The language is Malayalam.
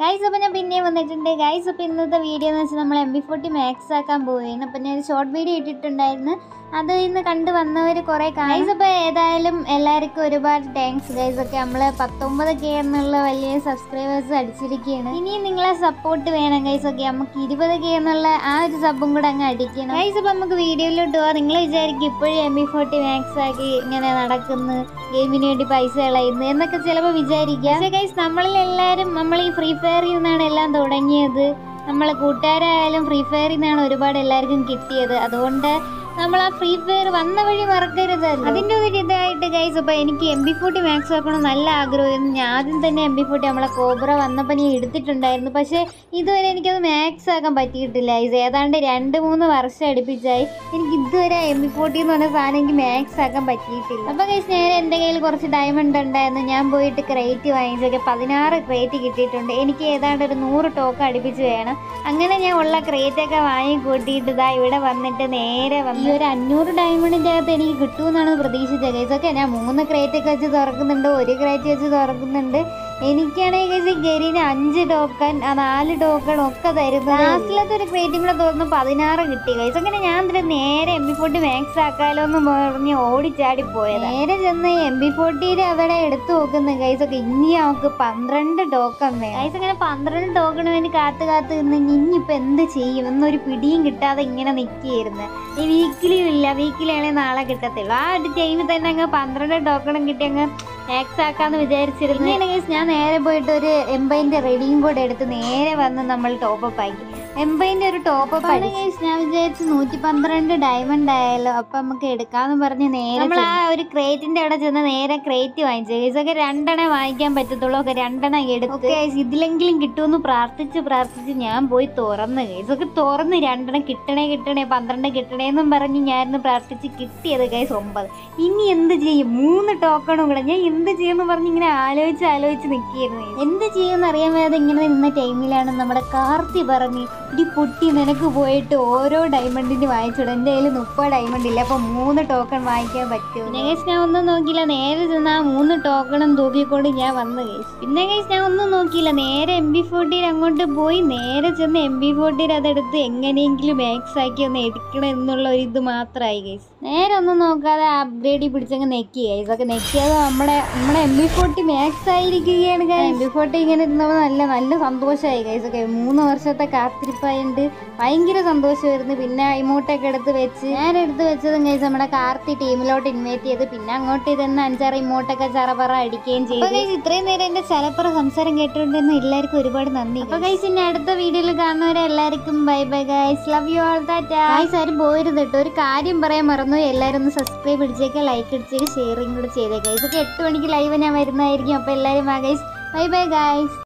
ഗൈസ് അപ്പം ഞാൻ പിന്നെയും വന്നിട്ടുണ്ട് ഗൈസ് അപ്പം ഇന്നത്തെ വീഡിയോ എന്ന് വെച്ചാൽ നമ്മൾ എം ബി ഫോർട്ടി മാക്സ് ആക്കാൻ പോവുകയാണ് അപ്പം ഞാൻ ഷോർട്ട് വീഡിയോ ഇട്ടിട്ടുണ്ടായിരുന്നു അത് ഇന്ന് കണ്ടു വന്നവർ കുറേ ഗൈസ് അപ്പോൾ ഏതായാലും എല്ലാവർക്കും ഒരുപാട് താങ്ക്സ് ഗൈസ് ഒക്കെ നമ്മൾ പത്തൊമ്പത് കെ എന്നുള്ള വലിയ സബ്സ്ക്രൈബേഴ്സ് അടിച്ചിരിക്കുകയാണ് ഇനിയും നിങ്ങളെ സപ്പോർട്ട് വേണം ഗൈസ് ഒക്കെ നമുക്ക് ഇരുപത് കെ എന്നുള്ള ആ ഒരു സബും കൂടെ അങ്ങ് അടിക്കണം ഗൈസ് അപ്പം നമുക്ക് വീഡിയോയിലോട്ട് പോവാം നിങ്ങൾ വിചാരിക്കും ഇപ്പോഴും എം ബി ഫോർട്ടി മാക്സ് ആക്കി ഇങ്ങനെ നടക്കുന്നു ഗെയിമിന് വേണ്ടി പൈസ കളയുന്നു എന്നൊക്കെ ചിലപ്പോൾ വിചാരിക്കാം പക്ഷേ ഗൈസ് നമ്മളിൽ എല്ലാവരും നമ്മൾ ഈ ഫ്രീ ഫയറിൽ നിന്നാണ് എല്ലാം തുടങ്ങിയത് നമ്മളെ കൂട്ടുകാരായാലും ഫ്രീ ഫയറിൽ നിന്നാണ് ഒരുപാട് എല്ലാവർക്കും കിട്ടിയത് അതുകൊണ്ട് നമ്മൾ ആ ഫ്രീ ഫയർ വന്ന വഴി മറക്കരുത് അതിൻ്റെ ഒരു ഇതായിട്ട് ഗൈസ് അപ്പോൾ എനിക്ക് എം ബി ഫോർട്ടി മാക്സ് ആക്കണം നല്ല ആഗ്രഹമായിരുന്നു ഞാൻ ആദ്യം തന്നെ എം ബി ഫോർട്ടി നമ്മളെ കോബ്ര വന്നപ്പോൾ ഞാൻ എടുത്തിട്ടുണ്ടായിരുന്നു പക്ഷേ ഇതുവരെ എനിക്കത് മാക്സ് ആക്കാൻ പറ്റിയിട്ടില്ല ഇത് ഏതാണ്ട് രണ്ട് മൂന്ന് വർഷം അടുപ്പിച്ചായി എനിക്ക് ഇതുവരെ എം ബി ഫോർട്ടി എന്ന് പറഞ്ഞ സാധനം എനിക്ക് മാക്സ് ആക്കാൻ പറ്റിയിട്ടില്ല അപ്പോൾ ഗൈസ് നേരെ എൻ്റെ കയ്യിൽ കുറച്ച് ഡയമണ്ട് ഉണ്ടായിരുന്നു ഞാൻ പോയിട്ട് ക്രേറ്റ് വാങ്ങിച്ചൊക്കെ പതിനാറ് ക്രേറ്റ് കിട്ടിയിട്ടുണ്ട് എനിക്ക് ഏതാണ്ട് ഒരു നൂറ് ടോക്ക് അടുപ്പിച്ച് വേണം അങ്ങനെ ഞാൻ ഉള്ള ക്രേറ്റൊക്കെ വാങ്ങി കൂട്ടിയിട്ട് ഇതാ ഇവിടെ വന്നിട്ട് നേരെ വന്ന് ഈ ഒരു അഞ്ഞൂറ് ഡയമണ്ടിൻ്റെ അകത്ത് എനിക്ക് കിട്ടുമെന്നാണ് പ്രതീക്ഷിച്ചത് ഗൈസ് ഒക്കെ ഞാൻ മൂന്ന് ക്രേറ്റ് ഒക്കെ വെച്ച് തുറക്കുന്നുണ്ട് ഒരു ക്രേറ്റ് വെച്ച് തുറക്കുന്നുണ്ട് എനിക്കാണെങ്കിൽ ഗൈസ് ഗരീന് അഞ്ച് ടോക്കൺ ആ നാല് ടോക്കൺ ഒക്കെ തരുന്നത് ലാസ്റ്റിലത്തെ ഒരു ക്രേറ്റും കൂടെ തുറന്ന് പതിനാറ് കിട്ടി ഗൈസ് അങ്ങനെ ഞാൻ ഇതിൽ നേരെ എം ബി ഫോർട്ടി മാക്സ് ആക്കാലോ എന്ന് പറഞ്ഞ് ഓടിച്ചാടി പോയത് നേരെ ചെന്ന് എം ബി ഫോർട്ടിയുടെ അവിടെ എടുത്തു നോക്കുന്ന ഗൈസ് ഒക്കെ ഇനി അവൾക്ക് പന്ത്രണ്ട് ടോക്കൺ വേണം ഗൈസ് അങ്ങനെ പന്ത്രണ്ട് ടോക്കൺ വേണ്ടി കാത്ത് കാത്ത് നിന്ന് ഇനിയിപ്പോൾ എന്ത് ചെയ്യും എന്നൊരു പിടിയും കിട്ടാതെ ഇങ്ങനെ നിൽക്കുകയായിരുന്നു ഈ വീക്കിലിയും ഇല്ല വീക്കിലാണെങ്കിൽ നാളെ കിട്ടത്തുള്ളൂ ആ ഒരു ടൈമിൽ തന്നെ അങ്ങ് പന്ത്രണ്ട് ടോക്കണും കിട്ടി അങ്ങ് മാക്സ് ആക്കാന്ന് വിചാരിച്ചിരുന്നു ഇങ്ങനെ ഞാൻ നേരെ പോയിട്ട് ഒരു എംബൈൻ്റെ റെഡിയും കൂടെ എടുത്ത് നേരെ വന്ന് നമ്മൾ ടോപ്പപ്പ് ആക്കി എംബൈൻ്റെ ഒരു ടോപ്പപ്പ് ഞാൻ വിചാരിച്ചു നൂറ്റി പന്ത്രണ്ട് ഡയമണ്ട് ആയാലോ അപ്പൊ നമുക്ക് എടുക്കാന്ന് പറഞ്ഞ് നേരെ നമ്മൾ ആ ഒരു ക്രേറ്റിന്റെ അവിടെ ചെന്ന് നേരെ ക്രേറ്റ് വാങ്ങിച്ചു ഇതൊക്കെ രണ്ടെണ്ണം വാങ്ങിക്കാൻ പറ്റത്തുള്ളൂ ഒക്കെ രണ്ടെണ്ണം എടുത്ത് guys, ഇതിലെങ്കിലും കിട്ടുമെന്ന് പ്രാർത്ഥിച്ച് പ്രാർത്ഥിച്ച് ഞാൻ പോയി തുറന്ന് ഇതൊക്കെ തുറന്ന് രണ്ടെണ്ണം കിട്ടണേ കിട്ടണേ പന്ത്രണ്ട് കിട്ടണേ എന്നും പറഞ്ഞ് ഞാനിന്ന് പ്രാർത്ഥിച്ച് കിട്ടിയത് ഗൈസ് ഒമ്പത് ഇനി എന്ത് ചെയ്യും മൂന്ന് ടോക്കണും കൂടെ ഞാൻ എന്ത് ചെയ്യുമെന്ന് പറഞ്ഞ് ഇങ്ങനെ ആലോചിച്ച് ആലോചിച്ച് നിൽക്കുകയായിരുന്നു എന്ത് ചെയ്യുമെന്ന് അറിയാൻ വയ്യാതെ ഇങ്ങനെ നിന്ന ടൈമിലാണ് നമ്മുടെ കാർത്തി പറഞ്ഞ് ഇടി പൊട്ടി നിനക്ക് പോയിട്ട് ഓരോ ഡയമണ്ടിന് വാങ്ങിച്ചിടും എൻ്റെ കയ്യിൽ മുപ്പത് ഡയമണ്ട് ഇല്ല അപ്പോൾ മൂന്ന് ടോക്കൺ വാങ്ങിക്കാൻ പറ്റുമോ പിന്നെ ഗൈസ് ഞാൻ ഒന്നും നോക്കിയില്ല നേരെ ചെന്ന് ആ മൂന്ന് ടോക്കണും തൂക്കിക്കൊണ്ട് ഞാൻ വന്നു ഗൈസ് പിന്നെ ഗൈസ് ഞാൻ ഒന്നും നോക്കിയില്ല നേരെ എം ബി ഫോർട്ടിയിൽ അങ്ങോട്ട് പോയി നേരെ ചെന്ന് എം ബി ഫോർട്ടിയിൽ അതെടുത്ത് എങ്ങനെയെങ്കിലും മാക്സ് ആക്കി ഒന്ന് എടുക്കണം എന്നുള്ള ഒരു ഇത് മാത്രമായി ഗൈസ് നേരെ ഒന്നും നോക്കാതെ അപ്ഗ്രേഡിൽ പിടിച്ചങ്ങ് നെക്കി ഗൈസ് ഒക്കെ നെക്കിയത് നമ്മുടെ നമ്മുടെ എം ബി ഫോർട്ടി മാക്സ് ആയിരിക്കുകയാണ് എം ബി ഫോർട്ടി ഇങ്ങനെ ഇരുന്നപ്പോൾ നല്ല നല്ല സന്തോഷമായി ഗൈസ് ഒക്കെ മൂന്ന് വർഷത്തെ കാത്തിരിപ്പായതുകൊണ്ട് ഭയങ്കര സന്തോഷമായിരുന്നു പിന്നെ ഇമോട്ടൊക്കെ എടുത്ത് വെച്ച് ഞാൻ എടുത്ത് വെച്ചതും ഗൈസ് നമ്മുടെ കാർത്തി ടീമിലോട്ട് ഇൻവൈറ്റ് ചെയ്ത് പിന്നെ അങ്ങോട്ട് ഇതെന്ന് അഞ്ചാറ് ഇമോട്ടൊക്കെ ചറപറ അടിക്കുകയും ചെയ്തു ഗൈസ് ഇത്രയും നേരം എന്റെ ചലപ്പറ സംസാരം കേട്ടിട്ടുണ്ടെന്ന് എല്ലാവർക്കും ഒരുപാട് നന്ദി അപ്പൊ ഗൈസ് ഇനി അടുത്ത വീഡിയോയിൽ കാണുന്നവരെ എല്ലാവർക്കും bye bye guys love you all that guys ആരും പോരുത് കേട്ടോ ഒരു കാര്യം പറയാൻ മറന്നു എല്ലാവരും ഒന്ന് സബ്സ്ക്രൈബ് അടിച്ചേക്ക് ലൈക്ക് അടിച്ചേക്ക് ഷെയറിംഗ് കൂടെ ചെയ്തേക്കാം ഇതൊക്കെ എട്ട് മണിക്ക് ലൈവ് ഞാൻ വരുന്നതായിരിക്കും അപ്പൊ എല്ലാവരും ആ ഗൈസ് ബൈ ബൈ ഗൈസ്